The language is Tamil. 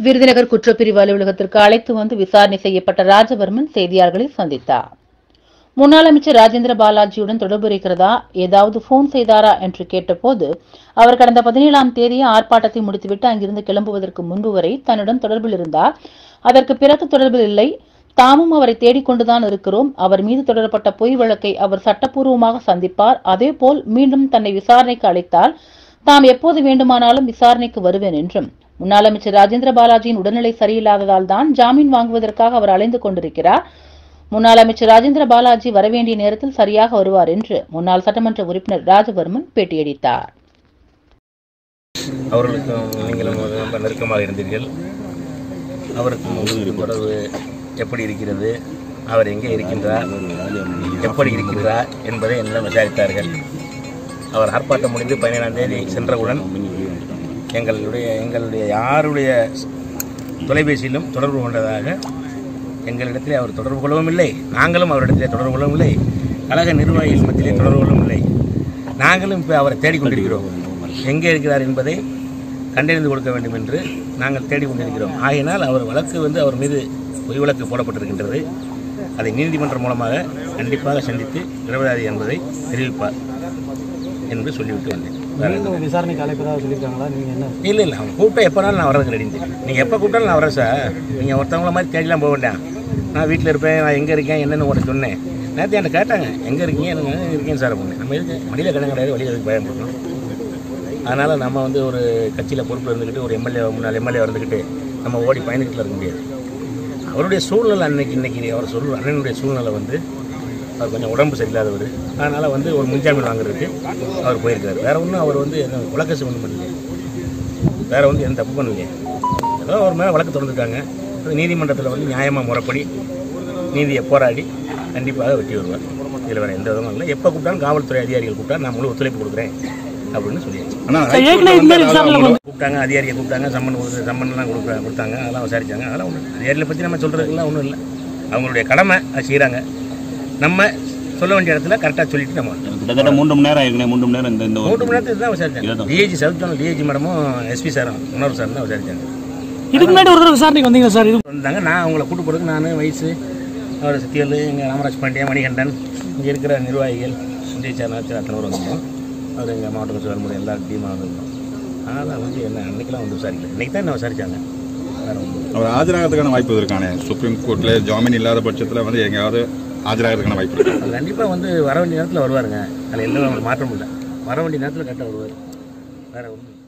விருதுநகர் குற்றப்பிரிவு அலுவலகத்திற்கு அழைத்து வந்து விசாரணை செய்யப்பட்ட ராஜவர்மன் செய்தியாளர்களை சந்தித்தார் முன்னாள் அமைச்சர் ராஜேந்திர பாலாஜியுடன் தொடர்பு இருக்கிறதா ஏதாவது போன் செய்தாரா என்று கேட்டபோது அவர் கடந்த பதினேழாம் தேதி ஆர்ப்பாட்டத்தை முடித்துவிட்டு அங்கிருந்து கிளம்புவதற்கு முன்பு வரை தன்னுடன் தொடர்பில் இருந்தார் அதற்கு பிறகு தொடர்பில் இல்லை தாமும் அவரை தேடிக்கொண்டுதான் இருக்கிறோம் அவர் மீது தொடரப்பட்ட பொய் வழக்கை அவர் சட்டப்பூர்வமாக சந்திப்பார் அதேபோல் மீண்டும் தன்னை விசாரணைக்கு அழைத்தால் தாம் எப்போது வேண்டுமானாலும் விசாரணைக்கு வருவேன் என்றும் முன்னாள் அமைச்சர் ராஜேந்திர பாலாஜியின் உடல்நிலை சரியில்லாததால் தான் ஜாமீன் வாங்குவதற்காக அவர் அலைந்து கொண்டிருக்கிறார் முன்னாள் அமைச்சர் ராஜேந்திர பாலாஜி வரவேண்டிய நேரத்தில் சரியாக வருவார் என்று முன்னாள் சட்டமன்ற உறுப்பினர் ராஜவர்மன் பேட்டியளித்தார் அவர்களுக்கும் நீங்களும் ரொம்ப நெருக்கமாக இருந்தீர்கள் அவருக்கும் உங்களுக்கு தொடர்பு எப்படி இருக்கிறது அவர் எங்கே இருக்கின்றார் எப்படி இருக்கின்றார் என்பதை என்னிடம் விசாரித்தார்கள் அவர் ஆர்ப்பாட்டம் முடிந்து பதினேழாம் தேதி சென்றவுடன் எங்களுடைய எங்களுடைய யாருடைய தொலைபேசியிலும் தொடர்பு கொண்டதாக எங்களிடத்திலே அவர் தொடர்பு கொள்ளவும் இல்லை நாங்களும் அவரிடத்திலே தொடர்பு கொள்ளவும் இல்லை கழக நிர்வாகிகள் மத்தியிலே தொடர்பு கொள்ளவும் இல்லை நாங்களும் இப்போ அவரை தேடிக்கொண்டிருக்கிறோம் எங்கே இருக்கிறார் என்பதை கண்டறிந்து கொடுக்க வேண்டும் என்று நாங்கள் தேடிக்கொண்டிருக்கிறோம் ஆகையினால் அவர் வழக்கு வந்து அவர் மீது பொய் வழக்கு போடப்பட்டிருக்கின்றது அதை நீதிமன்றம் மூலமாக கண்டிப்பாக சந்தித்து நிரபராதி என்பதை தெரிவிப்பார் என்று சொல்லிவிட்டு வந்தேன் வேற எதுவும் மீண்டும் விசாரணைக்கு அழைப்பதாக சொல்லியிருக்காங்களா நீங்கள் என்ன இல்லை இல்லை அவங்க கூப்பிட்டா எப்போனாலும் நான் வர்றதுக்கு ரெடி நீங்கள் எப்போ கூப்பிட்டாலும் நான் வரேன் சார் நீங்கள் ஒருத்தவங்கள மாதிரி தேடிலாம் போக வேண்டாம் நான் வீட்டில் இருப்பேன் நான் எங்கே இருக்கேன் என்னென்னு உனக்கு சொன்னேன் நேற்று என்கிட்ட கேட்டாங்க எங்கே இருக்கீங்க எனக்கு இருக்கேன் சார் அப்படின்னு நம்ம இருக்கு மடியில் கிடங்க கிடையாது வழியில் அதுக்கு பயன்படணும் அதனால் நம்ம வந்து ஒரு கட்சியில் பொறுப்பில் இருந்துக்கிட்டு ஒரு எம்எல்ஏ முன்னாள் எம்எல்ஏ இருந்துக்கிட்டு நம்ம ஓடி பயந்துக்கிட்டு இருக்க முடியாது அவருடைய சூழ்நிலை அன்னைக்கு இன்னைக்கு அவர் சொல் அண்ணனுடைய சூழ்நிலை வந்து அவர் கொஞ்சம் உடம்பு சரியில்லாதவர் அதனால் வந்து ஒரு முன்ஜாமீன் வாங்குறதுக்கு அவர் போயிருக்காரு வேற ஒன்றும் அவர் வந்து என்ன உலகசு ஒன்றும் பண்ணலையே வேற வந்து எந்த தப்பு பண்ணலையே ஏதோ அவர் மேலே வழக்கு தொடர்ந்துருக்காங்க அது நீதிமன்றத்தில் வந்து நியாயமாக முறைப்படி நீதியை போராடி கண்டிப்பாக வெற்றி வருவார் இதில் வேறு எந்த விதமும் இல்லை எப்போ கூப்பிட்டாலும் காவல்துறை அதிகாரிகள் கூப்பிட்டா நான் முழு ஒத்துழைப்பு கொடுக்குறேன் அப்படின்னு சொல்லியாச்சு கூப்பிட்டாங்க அதிகாரியை கூப்பிட்டாங்க சம்மன் கொடுத்து சம்மன்லாம் கொடுக்க கொடுத்தாங்க அதெல்லாம் விசாரிச்சாங்க அதெல்லாம் ஒன்றும் அதிகாரிகளை பற்றி நம்ம சொல்கிறதுக்குலாம் ஒன்றும் இல்லை அவங்களுடைய கடமை அது செய்கிறாங்க நம்ம சொல்ல வேண்டிய இடத்துல கரெக்டாக சொல்லிட்டு நம்ம வரணும். கிட்டத்தட்ட மூன்று மணி நேரம் ஆயிருக்குண்ணே மூன்று மணி நேரம் இந்த இந்த ஒரு- மூன்று மணி நேரத்துக்கு தான் விசாரிச்சாங்க இதுதான். டிஏஜி சவுத் ஜோனல் டிஏஜி மேடமும் எஸ்பி சாரும் உணர்வு சார் தான் விசாரிச்சாங்க இதுக்கு முன்னாடி ஒரு தடவை விசாரணைக்கு வந்தீங்களா சார் இது வந்தாங்க நான் அவங்கள கூட்டு போகிறதுக்கு நான் வயசு அவர் சத்தியல் எங்கள் ராமராஜ் பாண்டியா மணிகண்டன் இங்கே இருக்கிற நிர்வாகிகள் விஜய் சார் அத்தனை பேர் வந்திருந்தோம் அவர் எங்கள் மாவட்ட கட்சி வரும்போது எல்லா டீமாக வந்திருந்தோம் அதனால் வந்து என்ன அன்னைக்கெல்லாம் வந்து விசாரிக்கல இன்னைக்கு தான் என்ன விசாரிச்சாங்க வேறு ஒன்றும் அவர் ஆஜராகிறதுக்கான வாய்ப்பு இருக்கானே சுப்ரீம் கோர்ட்ல ஜாமீன் இல்லாத பட்சத்தில் வந்து எங்கேயாவது ஆஜராகிறதுக்கான வாய்ப்பு இருக்கு அது கண்டிப்பாக வந்து வர வேண்டிய நேரத்தில் வருவாருங்க அதில் எந்த ஒரு மாற்றமும் இல்லை வர வேண்டிய நேரத்தில் கரெக்டாக வருவார் வேறு ஒன்றும் இல்லை